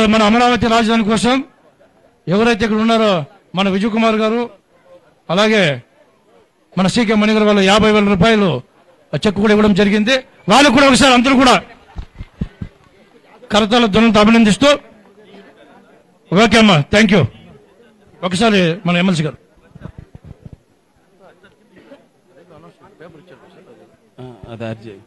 మన అమరావతి రాజధాని కోసం ఎవరైతే ఇక్కడ ఉన్నారో మన విజయ్ కుమార్ గారు అలాగే మన సీకే మణిగారు వాళ్ళు యాభై వేల రూపాయలు ఆ చెక్ కూడా ఇవ్వడం జరిగింది వాళ్ళు కూడా ఒకసారి అందరూ కూడా కరతాల ధ్వనులతో అభినందిస్తూ ఓకే అమ్మా థ్యాంక్ యూ ఒకసారి మన ఎమ్మెల్సీ గారు అది అర్జీ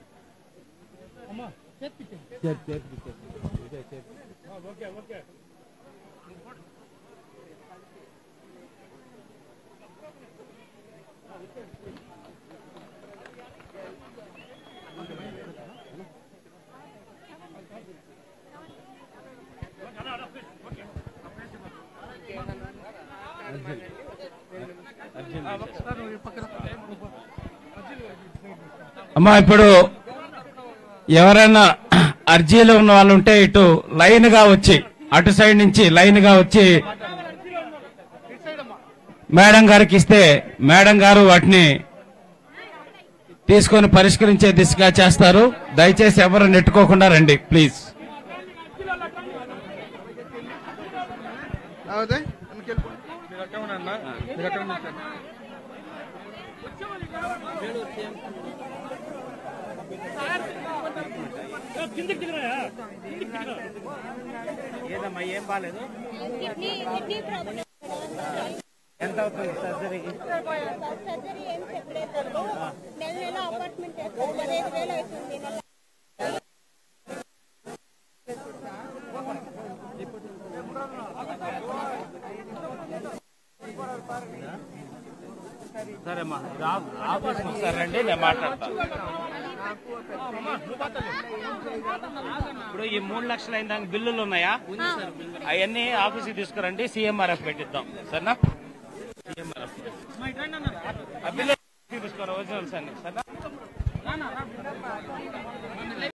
అమ్మా ఇప్పుడు ఎవరైనా అర్జీలో ఉన్న వాళ్ళు ఉంటే ఇటు లైన్ గా వచ్చి అటు సైడ్ నుంచి లైన్ గా వచ్చి మేడం గారికి ఇస్తే మేడం గారు వాటిని తీసుకొని పరిష్కరించే దిశగా చేస్తారు దయచేసి ఎవరు నెట్టుకోకుండా రండి ప్లీజ్ అవుదే వెనకెళ్ళిపోండి ఏదమ్మా ఏం బాగాలేదు కిడ్నీ కిడ్నీ ప్రాబ్లం ఎంత అవుతుంది సర్జరీ సర్జరీ ఏం చెప్పలేదు తను. నెల నెల అపార్ట్మెంట్ చేస్తారు పదహైదు వేలు అవుతుంది నెల సరేమ్మా ఇది ఆఫ్- ఆఫీస్కి ఒకసారి రండి నేను మాట్లాడతా ఇప్పుడు ఈ మూడు లక్షలు అయిన దానికి బిల్లులు ఉన్నాయా అవన్నీ ఆఫీస్కి తీసుకురండి సీఎంఆర్ఎఫ్ పెట్టిద్దాం సరేనా సీఎంఆర్ఎఫ్ ఆ బిల్లు తీసుకోరా ఒరిజినల్స్ అన్ని సరేనా